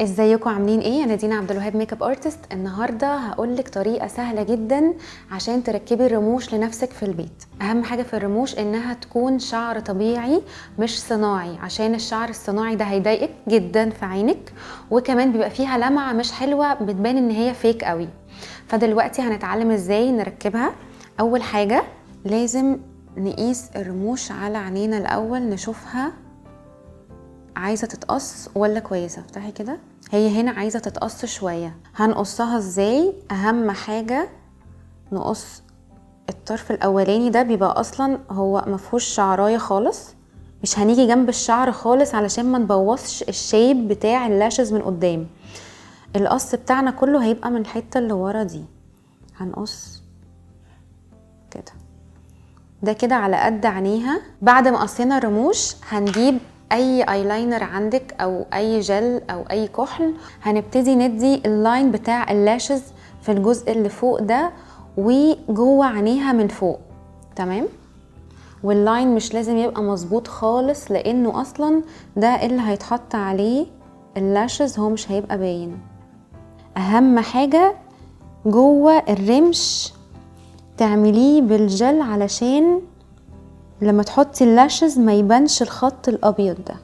ازيكم عاملين ايه انا دينا عبد الوهاب ميك اب ارتست النهارده هقول لك طريقه سهله جدا عشان تركبي الرموش لنفسك في البيت اهم حاجه في الرموش انها تكون شعر طبيعي مش صناعي عشان الشعر الصناعي ده هيضايقك جدا في عينك وكمان بيبقى فيها لمعه مش حلوه بتبان ان هي فيك قوي فدلوقتي هنتعلم ازاي نركبها اول حاجه لازم نقيس الرموش على عينينا الاول نشوفها عايزه تتقص ولا كويسه افتحي كده هي هنا عايزه تتقص شويه هنقصها ازاي اهم حاجه نقص الطرف الاولاني ده بيبقى اصلا هو مفهوش شعرايه خالص مش هنيجي جنب الشعر خالص علشان ما نبوظش الشيب بتاع اللاشز من قدام القص بتاعنا كله هيبقى من الحته اللي ورا دي هنقص كده ده كده على قد عينيها بعد ما قصينا الرموش هنجيب اي ايلاينر عندك او اي جل او اي كحل هنبتدي ندي اللاين بتاع اللاشز في الجزء اللي فوق ده وجوه عينيها من فوق تمام واللاين مش لازم يبقى مظبوط خالص لانه اصلا ده اللي هيتحط عليه اللاشز هو مش هيبقى باين اهم حاجه جوه الرمش تعمليه بالجل علشان لما تحطي اللاشز ما يبانش الخط الابيض ده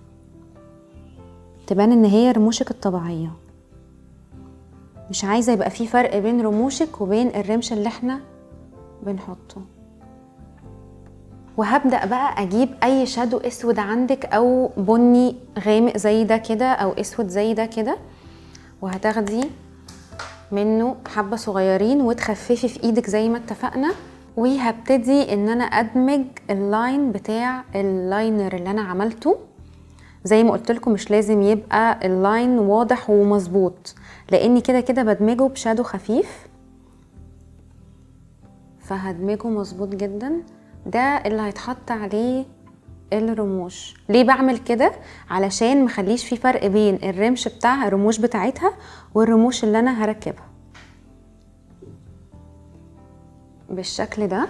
تبان ان هي رموشك الطبيعيه مش عايزه يبقى في فرق بين رموشك وبين الرمش اللي احنا بنحطه وهبدا بقى اجيب اي شادو اسود عندك او بني غامق زي ده كده او اسود زي ده كده وهتاخدي منه حبه صغيرين وتخففي في ايدك زي ما اتفقنا وهبتدي ان انا ادمج اللاين بتاع اللاينر اللي انا عملته زي ما قلت لكم مش لازم يبقى اللاين واضح ومظبوط لاني كده كده بدمجه بشادو خفيف فهدمجه مظبوط جدا ده اللي هيتحط عليه الرموش ليه بعمل كده علشان مخليش في فرق بين الرمش بتاع الرموش بتاعتها والرموش اللي انا هركبها بالشكل ده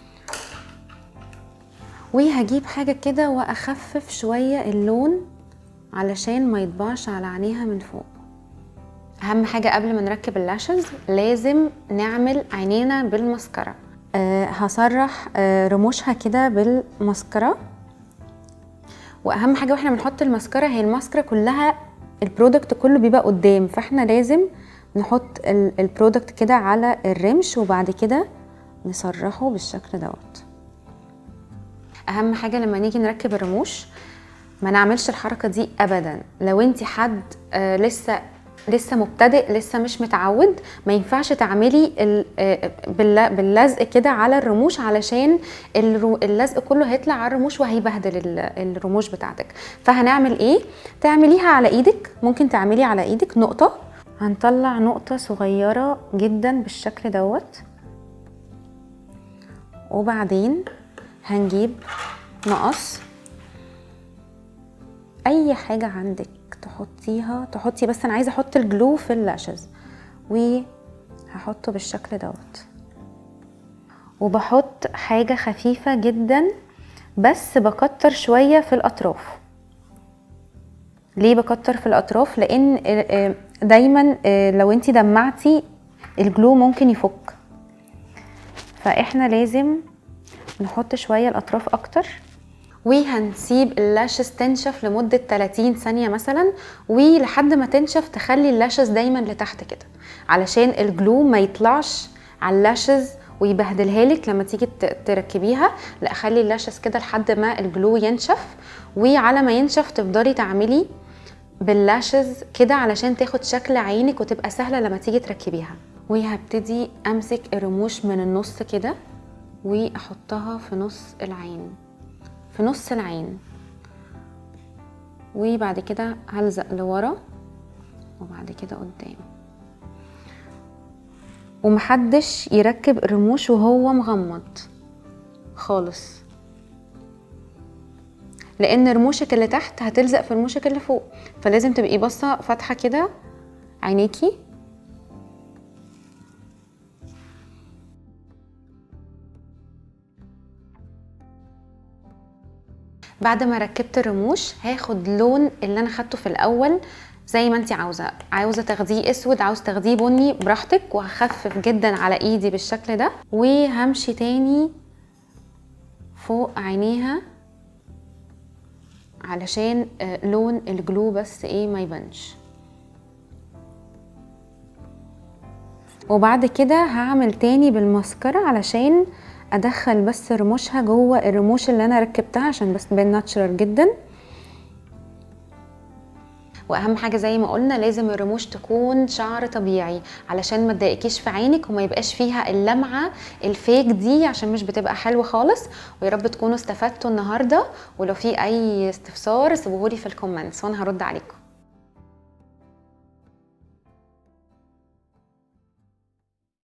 وهجيب حاجة كده واخفف شوية اللون علشان ما يطبعش على عينيها من فوق اهم حاجة قبل ما نركب اللاشز لازم نعمل عينينا بالمسكرة أه هسرح أه رموشها كده بالمسكرة واهم حاجة واحنا بنحط المسكرة هي المسكرة كلها البرودكت كله بيبقى قدام فاحنا لازم نحط البرودكت كده على الرمش وبعد كده نسرحه بالشكل دوت اهم حاجه لما نيجي نركب الرموش ما نعملش الحركه دي ابدا لو انت حد آه لسه لسه مبتدئ لسه مش متعود ما ينفعش تعملي آه باللزق كده على الرموش علشان اللزق كله هيطلع على الرموش وهيبهدل الرموش بتاعتك فهنعمل ايه تعمليها على ايدك ممكن تعملي على ايدك نقطه هنطلع نقطه صغيره جدا بالشكل دوت وبعدين هنجيب مقص اي حاجة عندك تحطيها تحطي بس انا عايزة احط الجلو في اللاشز وهحطه بالشكل دوت وبحط حاجة خفيفة جدا بس بكتر شوية في الاطراف ليه بكتر في الاطراف لان دايما لو انتي دمعتي الجلو ممكن يفك فاحنا لازم نحط شوية الأطراف أكتر وهنسيب اللاشز تنشف لمدة 30 ثانية مثلا ولحد ما تنشف تخلي اللاشز دايما لتحت كده علشان الجلو ما يطلعش على اللاشز ويبهدلها لك لما تيجي تركبيها لا خلي اللاشز كده لحد ما الجلو ينشف وعلى ما ينشف تفضلي تعملي باللاشز كده علشان تاخد شكل عينك وتبقى سهلة لما تيجي تركبيها وهبتدي امسك الرموش من النص كده واحطها في نص العين في نص العين وبعد كده هلزق لورا وبعد كده قدام ومحدش يركب الرموش وهو مغمض خالص لان رموشك اللي تحت هتلزق في رموشك اللي فوق فلازم تبقي باصه فاتحه كده عينيكي بعد ما ركبت الرموش هاخد لون اللي انا خدته في الاول زي ما انت عاوزه عاوزه تاخديه اسود عاوز تاخديه بني براحتك وهخفف جدا على ايدي بالشكل ده وهمشي تاني فوق عينيها علشان آه، لون الجلو بس ايه ما يبانش وبعد كده هعمل تاني بالماسكارا علشان ادخل بس رموشها جوه الرموش اللي انا ركبتها عشان بس تبان ناتشرال جدا واهم حاجه زي ما قلنا لازم الرموش تكون شعر طبيعي علشان ما تضايقكيش في عينك وما يبقاش فيها اللمعه الفيك دي عشان مش بتبقى حلوه خالص ويا رب تكونوا استفدتوا النهارده ولو في اي استفسار سيبوهولي في الكومنتس وانا هرد عليكم